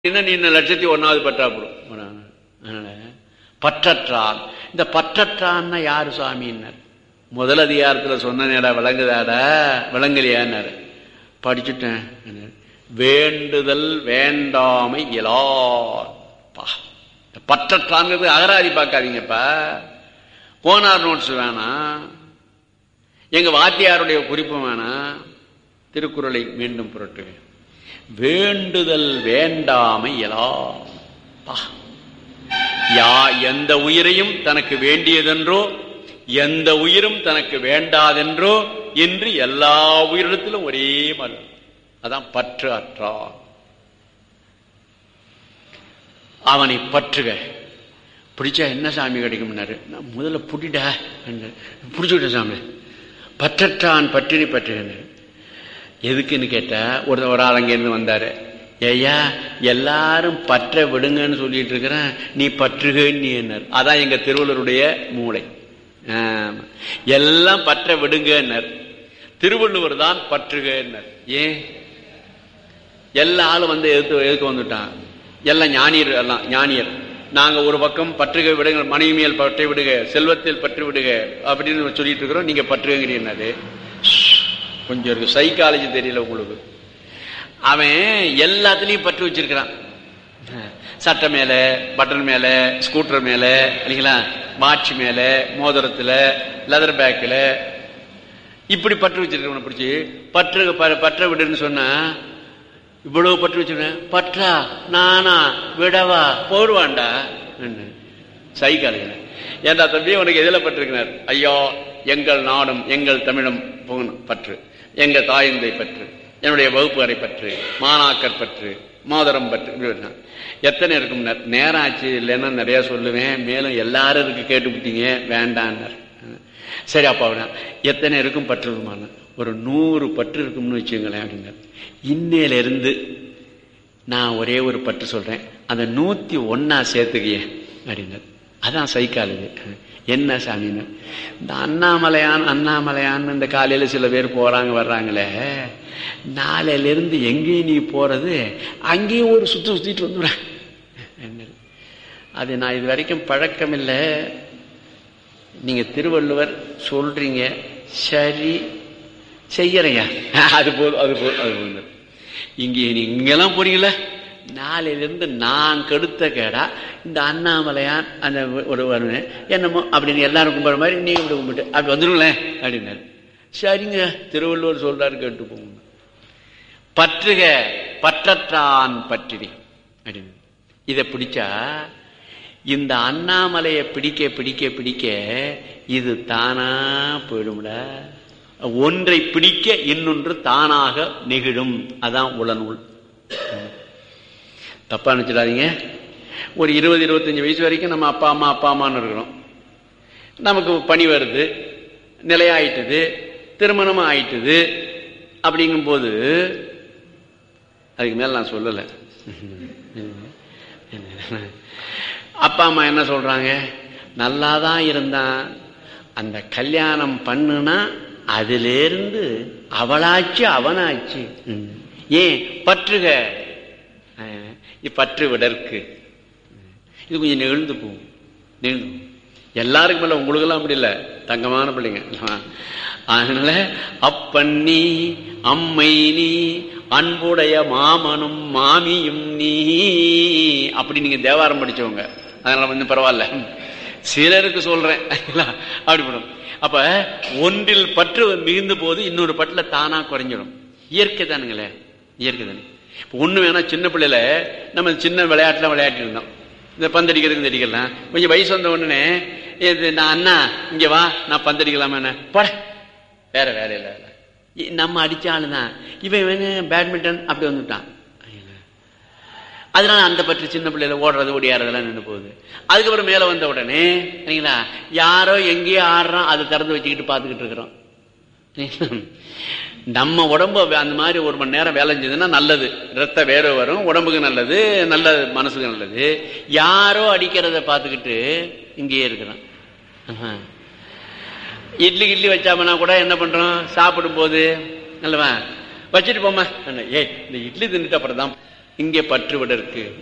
இன்னும் நீ இன்னும் லட்சத்தி ஒன்னாவது பற்றா போடும் அதனால பற்றற்றான் இந்த பற்றற்றான்னா யாரு சுவாமின்னார் முதல் அதிகாரத்துல சொன்ன நேரம் விளங்குதாடா விளங்கலையான்னாரு படிச்சுட்டேன் வேண்டுதல் வேண்டாமை இயலார் பா பற்றற்றாங்கிறது அகராதி பார்க்காதீங்கப்பா கோனார் நோட்ஸ் வேணாம் எங்க வாத்தியாருடைய குறிப்பு வேணாம் திருக்குறளை மீண்டும் புரட்டுவேன் வேண்டுதல் வேண்டாமை எலாம் யா எந்த உயிரையும் தனக்கு வேண்டியதென்றோ எந்த உயிரும் தனக்கு வேண்டாதென்றோ என்று எல்லா உயிரிடத்திலும் ஒரே மாதிரி அதான் பற்று அற்றார் அவனை பற்றுக பிடிச்சா என்ன சாமி கிடைக்கும்னாரு நான் முதல்ல புடிடா பிடிச்சுக்கிட்ட சாமி பற்றற்றான் பற்றினி பற்றுகின்றார் எதுக்குன்னு கேட்டா ஒரு ஒரு ஆள் அங்கேருந்து வந்தாரு ஐயா எல்லாரும் பற்ற விடுங்கன்னு சொல்லிட்டு இருக்கிறேன் நீ பற்றுகன்னு என்னார் அதான் எங்க திருவள்ளுவருடைய மூளை எல்லாம் பற்ற விடுங்கன்னர் திருவள்ளுவர் தான் பற்றுகன்னர் ஏன் எல்லா ஆளும் வந்து எதிர்த்து எதுக்கு வந்துட்டான் எல்லாம் ஞானியர் எல்லாம் ஞானியர் நாங்க ஒரு பக்கம் பற்றுக விடுங்க மனைவி மேல் பற்றை விடுக செல்வத்தில் பற்று விடுக அப்படின்னு சொல்லிட்டு இருக்கிறோம் நீங்க பற்றுகிறீங்கன்னாரு கொஞ்சம் இருக்கு சைக்காலஜி தெரியல உங்களுக்கு அவன் எல்லாத்துலயும் பற்று வச்சிருக்கிறான் சட்டை மேல பட்டன் மேல ஸ்கூட்டர் மேல இல்லைங்களா வாட்ச் மேல மோதிரத்துல லெதர் பேக்கில் இப்படி பற்று வச்சிருக்கவனை பிடிச்சி பற்று பற்ற விடுன்னு சொன்னா இவ்வளவு பற்று வச்சிருக்கேன் பற்றா நானா விடவா போடுவான்டா சைக்காலஜி ஏண்டா தம்பி உனக்கு எதில் பட்டிருக்கிறார் ஐயா எங்கள் நாடும் எங்கள் தமிழும் பற்று எங்க தாயந்தை பற்று என்னுடைய வகுப்பு அறை பற்று மாணாக்கர் பற்று மோதிரம் பற்று எத்தனை இருக்கும் நேரம் ஆச்சு இல்லைன்னா நிறைய சொல்லுவேன் மேலும் எல்லாரும் இருக்கு கேட்டுவிட்டீங்க வேண்டான்னார் சரி அப்பா எத்தனை இருக்கும் பற்று ஒரு நூறு பற்று இருக்கும்னு வச்சுங்களேன் அப்படின்னார் இன்னையில இருந்து நான் ஒரே ஒரு பற்று சொல்றேன் அந்த நூத்தி ஒன்னா சேர்த்துக்கிய அப்படின்னார் அதான் சைக்காலஜி என்ன சாமின்னு இந்த அண்ணாமலையான் அண்ணாமலையான் இந்த காலையில சில பேர் போறாங்க வர்றாங்களே நாளையில இருந்து எங்கேயும் நீ போறது அங்கேயும் ஒரு சுத்தி சுத்திட்டு வந்துடுறேன் அது நான் இது வரைக்கும் பழக்கம் இல்லை நீங்க திருவள்ளுவர் சொல்றீங்க சரி செய்யறையா அது போதும் அது போதும் அது போதும் இங்கே நீ இங்கெல்லாம் போறீங்களா நாளையிலிருந்து நான் கெடுத்த கேடா இந்த அண்ணாமலையான் அந்த ஒரு வருவேன் என்னமோ அப்படின்னு எல்லாரும் கும்பிட்ற மாதிரி நீ இப்படி கும்பிட்டு அப்படி வந்துடுங்களேன் அப்படின்னாரு சரிங்க திருவள்ளுவர் சொல்றாரு கேட்டு போங்க பற்றுக பற்றற்றான் பற்றினி அப்படின்னு இதை பிடிச்சா இந்த அண்ணாமலையை பிடிக்க பிடிக்க பிடிக்க இது தானா போயிடும்ல ஒன்றை பிடிக்க இன்னொன்று தானாக நெகிழும் அதான் உளநூல் தப்பா நினைச்சிடாதீங்க ஒரு இருபது இருபத்தஞ்சு வயசு வரைக்கும் நம்ம அப்பா அம்மா அப்பா அம்மான்னு இருக்கிறோம் நமக்கு பணி வருது நிலையாயிட்டுது திருமணமும் ஆயிட்டுது அப்படிங்கும்போது அதுக்கு மேல நான் சொல்லலை அப்பா அம்மா என்ன சொல்றாங்க நல்லா தான் இருந்தான் அந்த கல்யாணம் பண்ணுனா அதிலிருந்து அவளாச்சு அவனாச்சு ஏன் பற்றுக பற்று விடற்கு இது கொஞ்சம் நெகிழ்ந்து போகும் நெகிழ்ந்து எல்லாருக்கும் மேல உங்களுக்கெல்லாம் அப்படி இல்லை தங்கமான பிள்ளைங்க அதனால அப்பன்னி அம்மை நீ அன்புடைய மாமனும் மாமியும் நீ அப்படி நீங்க தேவாரம் படிச்சவங்க அதனால வந்து பரவாயில்ல சிலருக்கு சொல்றேன் அப்படி பண்ணும் அப்ப ஒன்றில் பற்று மிகுந்த போது இன்னொரு பட்டுல தானா குறைஞ்சிடும் இயற்கை தானுங்களே இயற்கை தானே இப்போ ஒண்ணு வேணா சின்ன பிள்ளையில நம்ம சின்ன விளையாட்டுலாம் விளையாட்டு இருந்தோம் இந்த பந்தடிக்கிறதுக்கு தெரிக்கலாம் கொஞ்சம் வயசு வந்த உடனே இது நான் அண்ணா இங்க வா நான் பந்தடிக்கலாமா என்ன பட வேற வேலை இல்லை நம்ம அடிச்சாலுதான் இவன் இவன் பேட்மிண்டன் அப்படி வந்துட்டான் அதனால அந்த பற்றி சின்ன பிள்ளைல ஓடுறது ஓடியாறதெல்லாம் நின்று போகுது அதுக்கப்புறம் மேல வந்த உடனே சரிங்களா யாரோ எங்கேயோ ஆடுறோம் அதை திறந்து வச்சுக்கிட்டு பார்த்துக்கிட்டு இருக்கிறோம் நம்ம உடம்பு அந்த மாதிரி ஒரு மணி நேரம் வேலை செஞ்சதுன்னா நல்லது ரத்த வேற வரும் உடம்புக்கு நல்லது நல்ல மனசுக்கு நல்லது யாரோ அடிக்கிறத பார்த்துக்கிட்டு இங்கேயே இருக்கிறோம் இட்லி இட்லி வச்சாமனா கூட என்ன பண்றோம் சாப்பிடும் போது நல்லவா வச்சுட்டு போமா ஏய் இந்த இட்லி தின்னுட்டு அப்புறம் தான் இங்கே பற்றுவிடற்கு